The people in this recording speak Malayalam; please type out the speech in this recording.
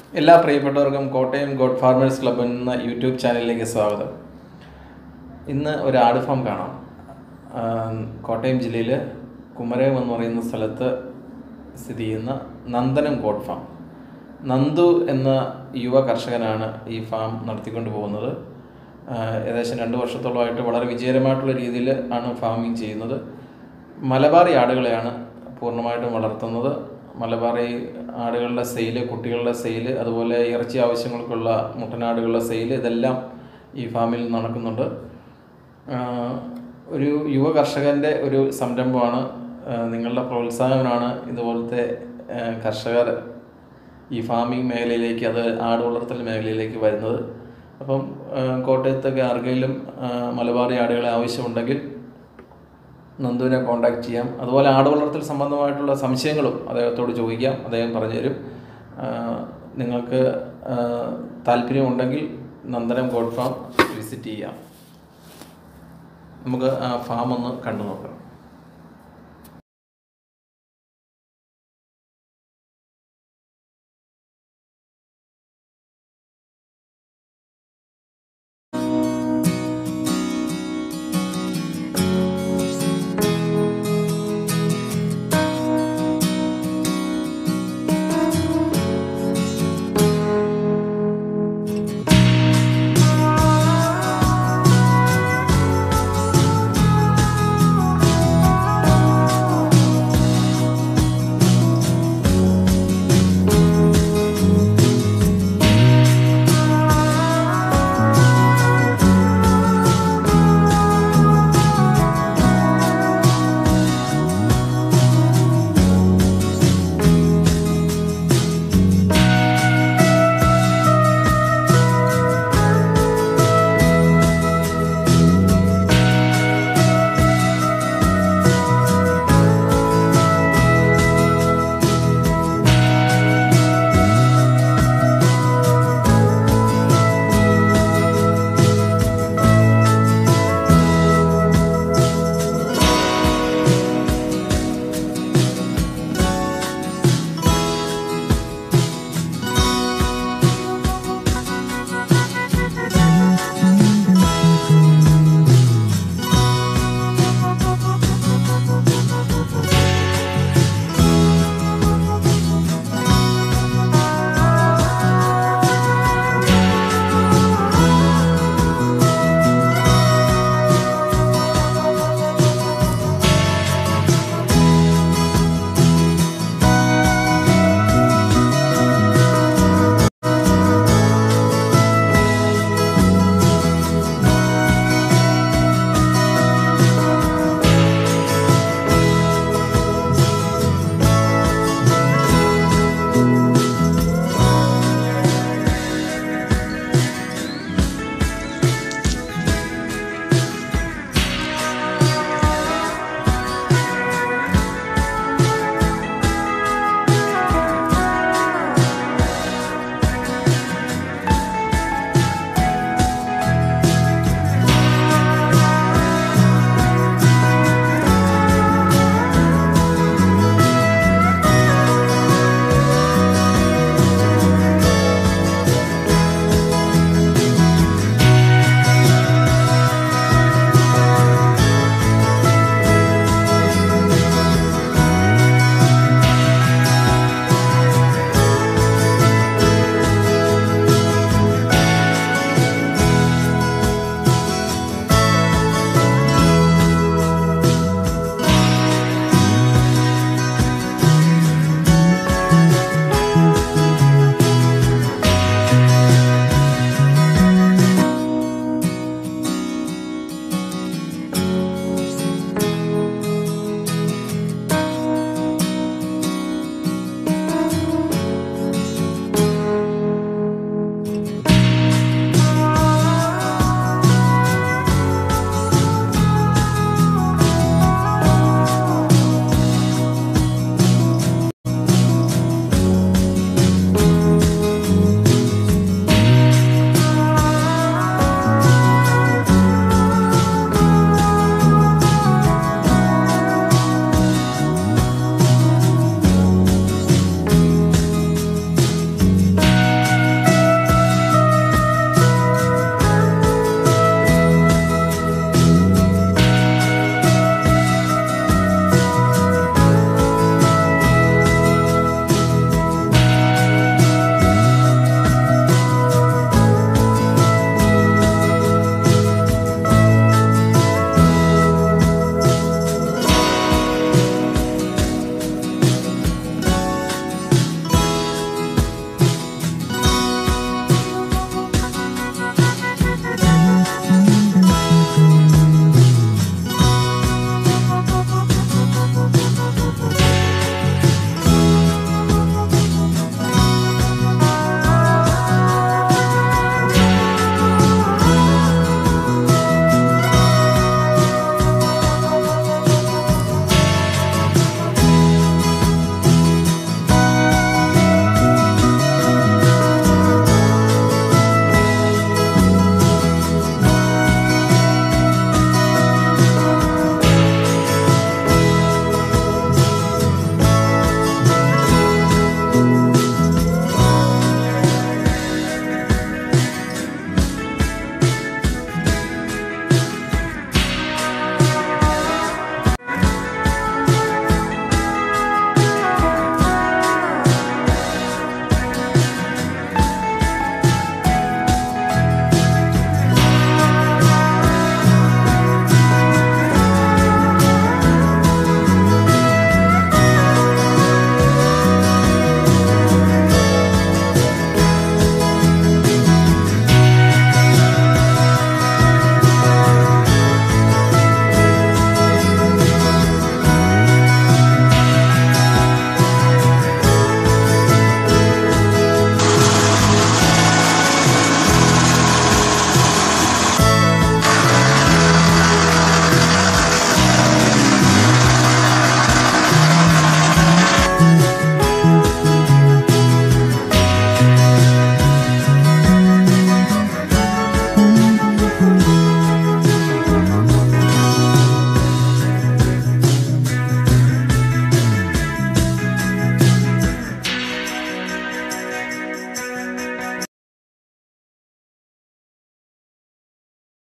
എല്ലാ പ്രിയപ്പെട്ടവർക്കും കോട്ടയം ഗോഡ് ഫാർമേഴ്സ് ക്ലബ് എന്ന യൂട്യൂബ് ചാനലിലേക്ക് സ്വാഗതം ഇന്ന് ഒരു ആട് ഫാം കാണാം ആ, കോട്ടയം ജില്ലയിൽ കുമരകം എന്ന് പറയുന്ന സ്ഥലത്ത് സ്ഥിതി ചെയ്യുന്ന നന്ദനം ഗോഡ് ഫാം നന്ദു എന്ന യുവ കർഷകനാണ് ഈ ഫാം നടത്തിക്കൊണ്ട് പോകുന്നത് ആ, ഏകദേശം രണ്ട് വർഷത്തോളമായിട്ട് വളരെ വിജയകരമായിട്ടുള്ള രീതിയിൽ ആണ് ഫാമിംഗ് ചെയ്യുന്നത് മലബാറി ആടുകളെയാണ് പൂർണ്ണമായിട്ടും വളർത്തുന്നത് മലബാറി ആടുകളുടെ സെയില് കുട്ടികളുടെ സെയില് അതുപോലെ ഇറച്ചി ആവശ്യങ്ങൾക്കുള്ള മുട്ടനാടുകളുടെ സെയില് ഇതെല്ലാം ഈ ഫാമിൽ നടക്കുന്നുണ്ട് ആഹ് ഒരു യുവ കർഷകൻ്റെ ഒരു സംരംഭമാണ് ആഹ് നിങ്ങളുടെ പ്രോത്സാഹനമാണ് ഇതുപോലത്തെ ആഹ് കർഷകർ ഈ ഫാമിംഗ് മേഖലയിലേക്ക് അത് ആട് വളർത്തൽ മേഖലയിലേക്ക് വരുന്നത് അപ്പം ആഹ് കോട്ടയത്തൊക്കെ ആർക്കെങ്കിലും ആഹ് മലബാറി ആടുകളെ ആവശ്യമുണ്ടെങ്കിൽ നന്ദുവിനെ കോൺടാക്ട് ചെയ്യാം അതുപോലെ ആട് വളർത്തൽ സംബന്ധമായിട്ടുള്ള സംശയങ്ങളും അദ്ദേഹത്തോട് ചോദിക്കാം അദ്ദേഹം പറഞ്ഞുതരും ആഹ് നിങ്ങൾക്ക് ആഹ് താല്പര്യമുണ്ടെങ്കിൽ നന്ദനം ഗോഡ് ഫാം വിസിറ്റ് ചെയ്യാം നമുക്ക് ആ ഫാം ഒന്ന് കണ്ടു നോക്കാം